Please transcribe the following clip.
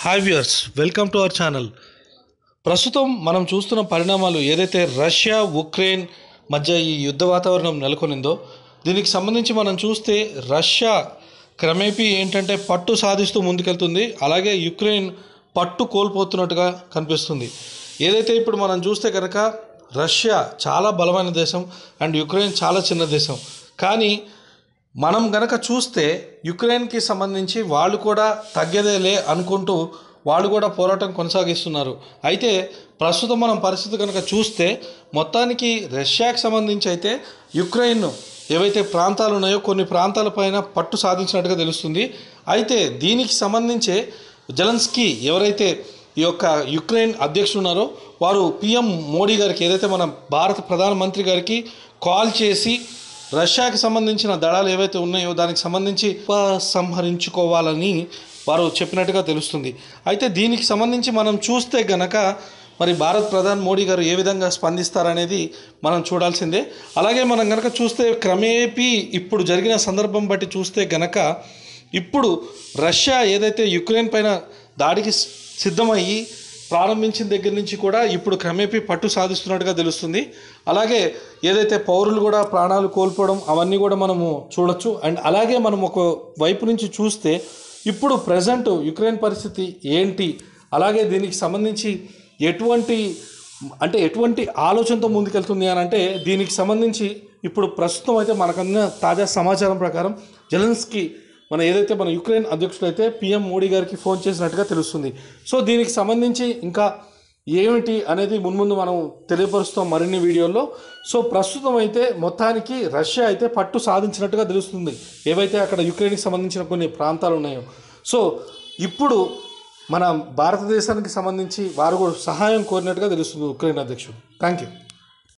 hi viewers welcome to our channel ప్రస్తుతం మనం చూస్తున్న పరిణామాలు ఏదైతే రష్యా ఉక్రెయిన్ మధ్య ఈ యుద్ధ వాతావరణం నెలకొనిందో దీనికి సంబంధించి మనం చూస్తే రష్యా క్రమేపీ ఏంటంటే పట్టు సాధిస్తూ ముందుకెళ్తుంది అలాగే యుక్రెయిన్ పట్టు కోల్పోతున్నట్టుగా కనిపిస్తుంది ఏదైతే ఇప్పుడు మనం చూస్తే కనుక రష్యా చాలా బలమైన దేశం అండ్ యుక్రెయిన్ చాలా చిన్న దేశం కానీ మనం గనక చూస్తే యుక్రెయిన్కి సంబంధించి వాళ్ళు కూడా తగ్గేదేలే అనుకుంటూ వాళ్ళు కూడా పోరాటం కొనసాగిస్తున్నారు అయితే ప్రస్తుతం మనం పరిస్థితి కనుక చూస్తే మొత్తానికి రష్యాకి సంబంధించి అయితే యుక్రెయిన్ ఏవైతే ప్రాంతాలు ఉన్నాయో కొన్ని ప్రాంతాలపైన పట్టు సాధించినట్టుగా తెలుస్తుంది అయితే దీనికి సంబంధించే జెలెన్స్కీ ఎవరైతే ఈ యొక్క యుక్రెయిన్ అధ్యక్షుడు ఉన్నారో వారు పిఎం మోడీ గారికి ఏదైతే మన భారత ప్రధానమంత్రి గారికి కాల్ చేసి రష్యాకి సంబంధించిన దళాలు ఏవైతే ఉన్నాయో దానికి సంబంధించి ఉపసంహరించుకోవాలని వారు చెప్పినట్టుగా తెలుస్తుంది అయితే దీనికి సంబంధించి మనం చూస్తే గనక మరి భారత్ ప్రధాని మోడీ గారు ఏ విధంగా స్పందిస్తారనేది మనం చూడాల్సిందే అలాగే మనం గనక చూస్తే క్రమేపీ ఇప్పుడు జరిగిన సందర్భం బట్టి చూస్తే గనక ఇప్పుడు రష్యా ఏదైతే యుక్రెయిన్ పైన దాడికి సి- సిద్ధమయ్యి ప్రారంభించిన దగ్గర నుంచి కూడా ఇప్పుడు క్రమేపీ పట్టు సాధిస్తున్నట్టుగా తెలుస్తుంది అలాగే ఏదైతే పౌరులు కూడా ప్రాణాలు కోల్పోవడం అవన్నీ కూడా మనము చూడొచ్చు అండ్ అలాగే మనం ఒక వైపు నుంచి చూస్తే ఇప్పుడు ప్రజెంట్ యుక్రెయిన్ పరిస్థితి ఏంటి అలాగే దీనికి సంబంధించి ఎటువంటి అంటే ఎటువంటి ఆలోచనతో ముందుకెళ్తుంది అని అంటే దీనికి సంబంధించి ఇప్పుడు ప్రస్తుతం అయితే మనకన్న తాజా సమాచారం ప్రకారం జెలెన్స్కి మన ఏదైతే మన యుక్రెయిన్ అధ్యక్షుడు అయితే పిఎం మోడీ గారికి ఫోన్ చేసినట్టుగా తెలుస్తుంది సో దీనికి సంబంధించి ఇంకా ఏమిటి అనేది మున్ముందు మనం తెలియపరుస్తాం మరిన్ని వీడియోల్లో సో ప్రస్తుతం అయితే మొత్తానికి రష్యా అయితే పట్టు సాధించినట్టుగా తెలుస్తుంది ఏవైతే అక్కడ యుక్రెయిన్కి సంబంధించిన కొన్ని ప్రాంతాలు ఉన్నాయో సో ఇప్పుడు మన భారతదేశానికి సంబంధించి వారు కూడా సహాయం కోరినట్టుగా తెలుస్తుంది ఉక్రెయిన్ అధ్యక్షుడు థ్యాంక్ యూ